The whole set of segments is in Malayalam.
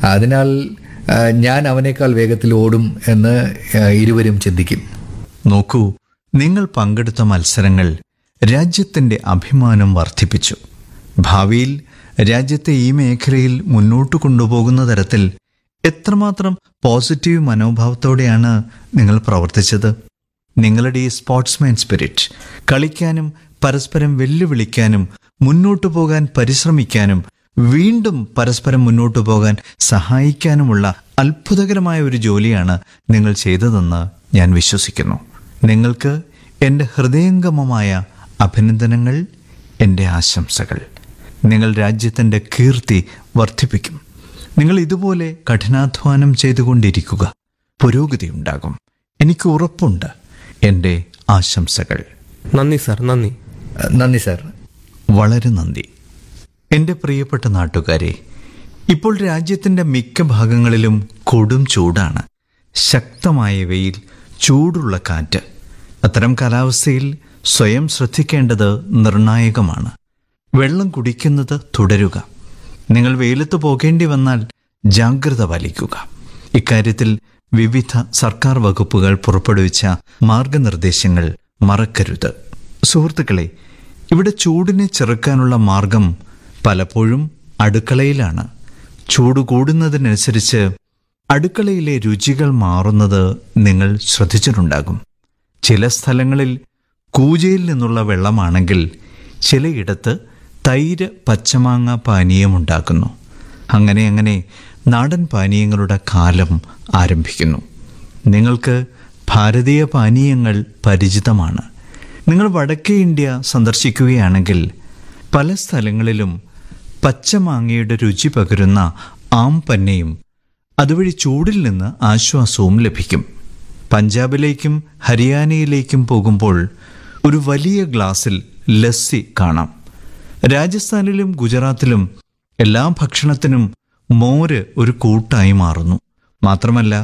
അതിനാൽ ആ, ഞാൻ അവനേക്കാൾ വേഗത്തിൽ ഓടും എന്ന് ആ, ഇരുവരും ചിന്തിക്കും നോക്കൂ നിങ്ങൾ പങ്കെടുത്ത മത്സരങ്ങൾ രാജ്യത്തിന്റെ അഭിമാനം വർദ്ധിപ്പിച്ചു ഭാവിയിൽ രാജ്യത്തെ ഈ മേഖലയിൽ മുന്നോട്ട് കൊണ്ടുപോകുന്ന തരത്തിൽ എത്രമാത്രം പോസിറ്റീവ് മനോഭാവത്തോടെയാണ് നിങ്ങൾ പ്രവർത്തിച്ചത് നിങ്ങളുടെ ഈ സ്പോർട്സ്മാൻ സ്പിരിറ്റ് കളിക്കാനും പരസ്പരം വെല്ലുവിളിക്കാനും മുന്നോട്ടു പോകാൻ പരിശ്രമിക്കാനും വീണ്ടും പരസ്പരം മുന്നോട്ടു പോകാൻ സഹായിക്കാനുമുള്ള അത്ഭുതകരമായ ഒരു ജോലിയാണ് നിങ്ങൾ ചെയ്തതെന്ന് ഞാൻ വിശ്വസിക്കുന്നു നിങ്ങൾക്ക് എൻ്റെ ഹൃദയംഗമമായ അഭിനന്ദനങ്ങൾ എൻ്റെ ആശംസകൾ നിങ്ങൾ രാജ്യത്തിൻ്റെ കീർത്തി വർദ്ധിപ്പിക്കും നിങ്ങൾ ഇതുപോലെ കഠിനാധ്വാനം ചെയ്തുകൊണ്ടിരിക്കുക പുരോഗതി ഉണ്ടാകും എനിക്ക് ഉറപ്പുണ്ട് എൻ്റെ ആശംസകൾ നന്ദി സാർ നന്ദി ആ, നന്ദി സാർ വളരെ നന്ദി എൻ്റെ പ്രിയപ്പെട്ട നാട്ടുകാരെ ഇപ്പോൾ രാജ്യത്തിൻ്റെ മിക്ക ഭാഗങ്ങളിലും കൊടും ചൂടാണ് ശക്തമായ വെയിൽ ചൂടുള്ള കാറ്റ് അത്തരം കാലാവസ്ഥയിൽ സ്വയം ശ്രദ്ധിക്കേണ്ടത് നിർണായകമാണ് വെള്ളം കുടിക്കുന്നത് തുടരുക നിങ്ങൾ വെയിലത്ത് പോകേണ്ടി വന്നാൽ ജാഗ്രത പാലിക്കുക ഇക്കാര്യത്തിൽ വിവിധ സർക്കാർ വകുപ്പുകൾ പുറപ്പെടുവിച്ച മാർഗനിർദ്ദേശങ്ങൾ മറക്കരുത് സുഹൃത്തുക്കളെ ഇവിടെ ചൂടിനെ ചെറുക്കാനുള്ള മാർഗം പലപ്പോഴും അടുക്കളയിലാണ് ചൂട് കൂടുന്നതിനനുസരിച്ച് അടുക്കളയിലെ രുചികൾ മാറുന്നത് നിങ്ങൾ ശ്രദ്ധിച്ചിട്ടുണ്ടാകും ചില സ്ഥലങ്ങളിൽ കൂജയിൽ നിന്നുള്ള വെള്ളമാണെങ്കിൽ ചിലയിടത്ത് തൈര് പച്ചമാങ്ങ പാനീയമുണ്ടാക്കുന്നു അങ്ങനെ അങ്ങനെ നാടൻ പാനീയങ്ങളുടെ കാലം ആരംഭിക്കുന്നു നിങ്ങൾക്ക് ഭാരതീയ പാനീയങ്ങൾ പരിചിതമാണ് നിങ്ങൾ വടക്കേ ഇന്ത്യ സന്ദർശിക്കുകയാണെങ്കിൽ പല സ്ഥലങ്ങളിലും പച്ചമാങ്ങയുടെ രുചി പകരുന്ന ആംപന്നയും അതുവഴി ചൂടിൽ നിന്ന് ആശ്വാസവും ലഭിക്കും പഞ്ചാബിലേക്കും ഹരിയാനയിലേക്കും പോകുമ്പോൾ ഒരു വലിയ ഗ്ലാസ്സിൽ ലസ്സി കാണാം രാജസ്ഥാനിലും ഗുജറാത്തിലും എല്ലാ ഭക്ഷണത്തിനും മോര് ഒരു കൂട്ടായി മാറുന്നു മാത്രമല്ല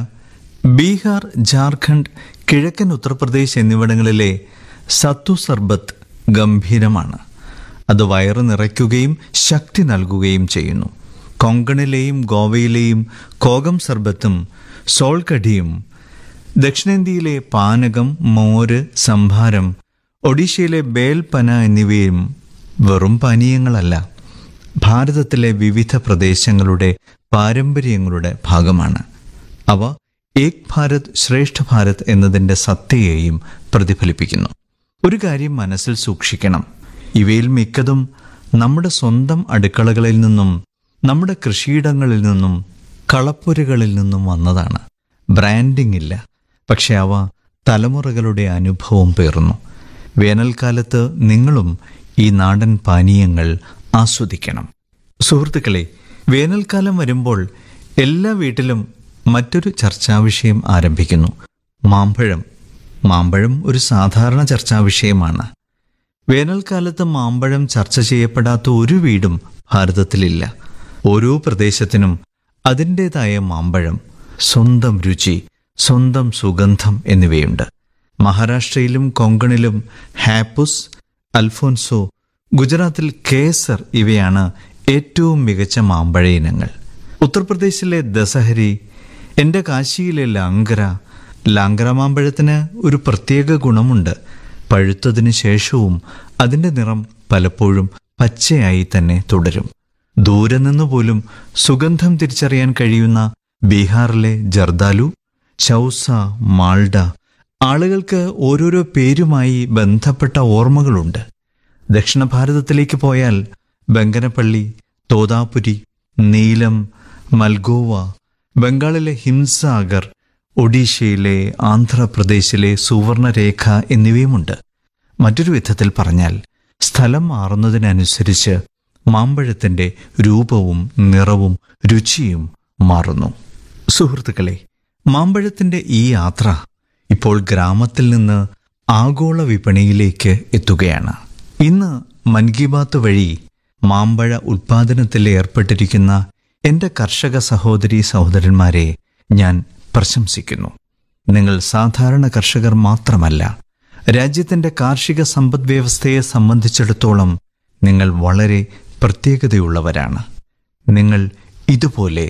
ബീഹാർ ജാർഖണ്ഡ് കിഴക്കൻ ഉത്തർപ്രദേശ് എന്നിവിടങ്ങളിലെ സത്തു സർബത്ത് ഗംഭീരമാണ് അത് വയറ് നിറയ്ക്കുകയും ശക്തി നൽകുകയും ചെയ്യുന്നു കൊങ്കണിലെയും ഗോവയിലെയും കോകം സർബത്തും സോൾകടിയും ദക്ഷിണേന്ത്യയിലെ പാനകം മോര് സംഭാരം ഒഡീഷയിലെ ബേൽപന എന്നിവയും വെറും പാനീയങ്ങളല്ല ഭാരതത്തിലെ വിവിധ പ്രദേശങ്ങളുടെ പാരമ്പര്യങ്ങളുടെ ഭാഗമാണ് അവ ഏക് ഭാരത് ശ്രേഷ്ഠ ഭാരത് എന്നതിൻ്റെ സത്യയെയും പ്രതിഫലിപ്പിക്കുന്നു ഒരു കാര്യം മനസ്സിൽ സൂക്ഷിക്കണം ഇവയിൽ മിക്കതും നമ്മുടെ സ്വന്തം അടുക്കളകളിൽ നിന്നും നമ്മുടെ കൃഷിയിടങ്ങളിൽ നിന്നും കളപ്പുരകളിൽ നിന്നും വന്നതാണ് ബ്രാൻഡിംഗ് ഇല്ല പക്ഷെ അവ തലമുറകളുടെ അനുഭവം പേറുന്നു വേനൽക്കാലത്ത് നിങ്ങളും ഈ നാടൻ പാനീയങ്ങൾ ആസ്വദിക്കണം സുഹൃത്തുക്കളെ വേനൽക്കാലം വരുമ്പോൾ എല്ലാ വീട്ടിലും മറ്റൊരു ചർച്ചാവിഷയം ആരംഭിക്കുന്നു മാമ്പഴം മാമ്പഴം ഒരു സാധാരണ ചർച്ചാവിഷയമാണ് വേനൽക്കാലത്ത് മാമ്പഴം ചർച്ച ചെയ്യപ്പെടാത്ത ഒരു വീടും ഭാരതത്തിലില്ല ഓരോ പ്രദേശത്തിനും അതിൻ്റെതായ മാമ്പഴം സ്വന്തം രുചി സ്വന്തം സുഗന്ധം എന്നിവയുണ്ട് മഹാരാഷ്ട്രയിലും കൊങ്കണിലും ഹാപ്പുസ് അൽഫോൻസോ ഗുജറാത്തിൽ കേസർ ഇവയാണ് ഏറ്റവും മികച്ച മാമ്പഴ ഇനങ്ങൾ ഉത്തർപ്രദേശിലെ ദസഹരി എൻ്റെ കാശിയിലെ ലാങ്കര ലാങ്കര മാമ്പഴത്തിന് ഒരു പ്രത്യേക ഗുണമുണ്ട് പഴുത്തതിന് ശേഷവും അതിൻ്റെ നിറം പലപ്പോഴും പച്ചയായി തന്നെ തുടരും ദൂരെ നിന്ന് പോലും സുഗന്ധം തിരിച്ചറിയാൻ കഴിയുന്ന ബീഹാറിലെ ജർദാലു ചൗസ മാൾഡ ആളുകൾക്ക് ഓരോരോ പേരുമായി ബന്ധപ്പെട്ട ഓർമ്മകളുണ്ട് ദക്ഷിണ ഭാരതത്തിലേക്ക് പോയാൽ ബങ്കനപ്പള്ളി തോതാപുരി നീലം മൽഗോവ ബംഗാളിലെ ഹിംസാഗർ ഒഡീഷയിലെ ആന്ധ്രാപ്രദേശിലെ സുവർണരേഖ എന്നിവയുമുണ്ട് മറ്റൊരു വിധത്തിൽ പറഞ്ഞാൽ സ്ഥലം മാറുന്നതിനനുസരിച്ച് മാമ്പഴത്തിൻ്റെ രൂപവും നിറവും രുചിയും മാറുന്നു സുഹൃത്തുക്കളെ മാമ്പഴത്തിൻ്റെ ഈ യാത്ര ഇപ്പോൾ ഗ്രാമത്തിൽ നിന്ന് ആഗോള വിപണിയിലേക്ക് എത്തുകയാണ് ഇന്ന് മൻ കി ബാത്ത് വഴി മാമ്പഴ ഉൽപാദനത്തിൽ ഏർപ്പെട്ടിരിക്കുന്ന എൻ്റെ കർഷക സഹോദരി സഹോദരന്മാരെ ഞാൻ പ്രശംസിക്കുന്നു നിങ്ങൾ സാധാരണ കർഷകർ മാത്രമല്ല രാജ്യത്തിൻ്റെ കാർഷിക സമ്പദ് വ്യവസ്ഥയെ സംബന്ധിച്ചിടത്തോളം നിങ്ങൾ വളരെ പ്രത്യേകതയുള്ളവരാണ് നിങ്ങൾ ഇതുപോലെ